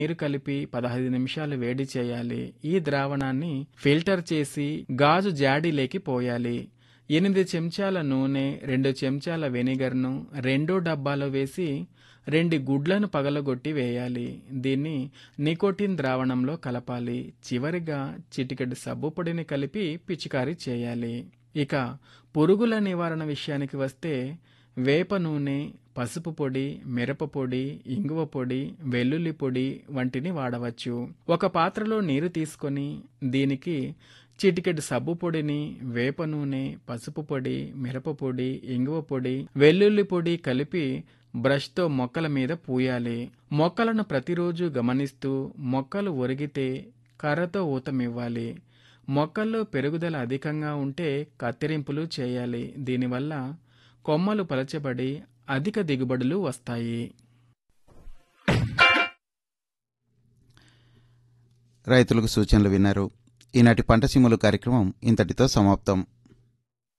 నీరు కలిపి పదహైదు నిమిషాలు వేడి చేయాలి ఈ ద్రావణాన్ని ఫిల్టర్ చేసి గాజు జాడీలోకి పోయాలి ఎనిమిది చెంచాల నూనె రెండు చెంచాల వెనిగర్ను రెండో డబ్బాలో వేసి రెండు గుడ్లను పగలగొట్టి వేయాలి దీన్ని నికోటిన్ ద్రావణంలో కలపాలి చివరిగా చిటికెడు సబ్బు పొడిని కలిపి పిచికారీ చేయాలి ఇక పురుగుల నివారణ విషయానికి వస్తే వేప నూనె పసుపు పొడి మిరప పొడి ఇంగువ పొడి వెల్లుల్లి పొడి వంటిని వాడవచ్చు ఒక పాత్రలో నీరు తీసుకొని దీనికి చిటికెడు సబ్బు పొడిని వేప నూనె పసుపు పొడి మిరప పొడి ఇంగువ పొడి వెల్లుల్లి పొడి కలిపి బ్రష్తో మొక్కల మీద పూయాలి మొక్కలను ప్రతిరోజు గమనిస్తూ మొక్కలు ఒరిగితే కర్రతో ఊతమివ్వాలి మొక్కల్లో పెరుగుదల అధికంగా ఉంటే కత్తిరింపులు చేయాలి దీనివల్ల కొమ్మలు పలచబడి అధిక దిగుబడులు వస్తాయి రైతులకు సూచనలు విన్నారు ఈనాటి పంట సీమలు కార్యక్రమం ఇంతటితో సమాప్తం